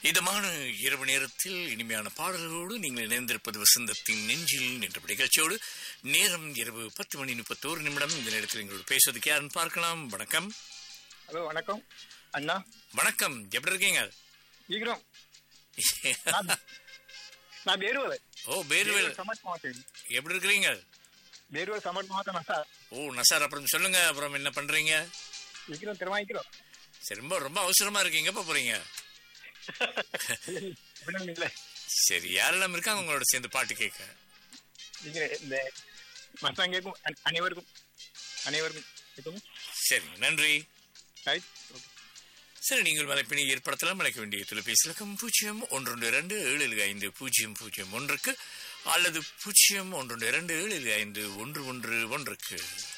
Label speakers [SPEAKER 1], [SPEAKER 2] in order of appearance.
[SPEAKER 1] இதமான இரவு நேரத்தில் இனிமையான பாடல்களோடு நீங்கள் இணைந்திருப்பது வசந்தத்தின் நெஞ்சில் என்ற நிகழ்ச்சியோடு நேரம் இரவு பத்து மணி முப்பத்தோரு நிமிடம் இந்த நேரத்தில் எங்களோடு பேசுவதுக்கு யாருன்னு பார்க்கலாம் வணக்கம்
[SPEAKER 2] ஹலோ வணக்கம் அண்ணா
[SPEAKER 1] வணக்கம் எப்படி இருக்கீங்க
[SPEAKER 2] ஈகிரம் நான்- நான் ಬೇರುವಲೆ
[SPEAKER 1] ஓ பேருவேல்
[SPEAKER 2] ಸಮರ್ಥ ಮಾತಾಡಿ
[SPEAKER 1] எப்படி இருக்கிறீங்க
[SPEAKER 2] ಬೇರುವಲೆ ಸಮರ್ಥ ಮಾತಾಡ ಸರ್
[SPEAKER 1] ஓ நசார் அப்புறம் சொல்லுங்க அப்புறம் என்ன பண்றீங்க
[SPEAKER 2] ஈகிரம் ತಿರುವಾಯಿக்கிறೋ
[SPEAKER 1] சரி ரொம்ப ரொம்ப அவசரமா இருக்கீங்க எப்ப போறீங்க
[SPEAKER 2] ಇಲ್ಲ
[SPEAKER 1] சரி யாரெல்லாம் இருக்காங்க உங்களோட சேர்ந்து பாட்டு கேட்க
[SPEAKER 2] ಈಗ இந்த மசாங்கேக்கும் அனைவருக்கும் அனைவருக்கும் இருக்கும்
[SPEAKER 1] சரி நன்றி
[SPEAKER 2] ரைட்
[SPEAKER 1] சரி நீங்கள் மலைப்பினை ஏற்படுத்தலாம் அழைக்க வேண்டிய தொலைபேசி இலக்கம் பூஜ்ஜியம் ஒன்று இரண்டு ஏழு ஐந்து பூஜ்ஜியம் பூஜ்ஜியம் ஒன்றுக்கு அல்லது பூஜ்ஜியம் ஒன்று இரண்டு ஏழு ஐந்து ஒன்று ஒன்று ஒன்றுக்கு